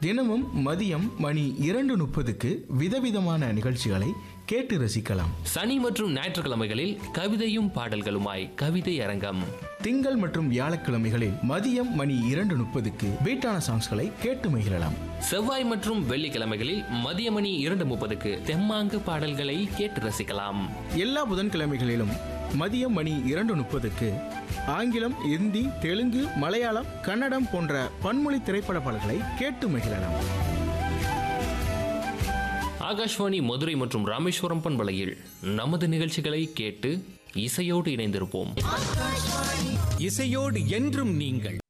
தினமும் மதியம் மணி இரண்டு முப்பதுக்கு விதவிதமான நிகழ்ச்சிகளை கேட்டு ரசிக்கலாம் சனி மற்றும் ஞாயிற்றுக்கிழமைகளில் கவிதையும் பாடல்களுமாய் கவிதை அரங்கம் திங்கள் மற்றும் வியாழக்கிழமைகளில் மதியம் மணி இரண்டு முப்பதுக்கு பீட்டான சாங்ஸ்களை கேட்டு மகிழலாம் செவ்வாய் மற்றும் வெள்ளிக்கிழமைகளில் மதிய மணி இரண்டு முப்பதுக்கு தெம்மாங்கு பாடல்களை கேட்டு ரசிக்கலாம் எல்லா புதன்கிழமைகளிலும் மதியம் மணி இரண்டு முப்பதுக்கு ஆங்கிலம் இந்தி தெலுங்கு மலையாளம் கன்னடம் போன்ற பன்மொழி திரைப்பட பாடல்களை கேட்டு மகிழலாம் ஆகாஷ்வாணி மதுரை மற்றும் ராமேஸ்வரம் பண்பலையில் நமது நிகழ்ச்சிகளை கேட்டு இசையோடு இணைந்திருப்போம் இசையோடு என்றும் நீங்கள்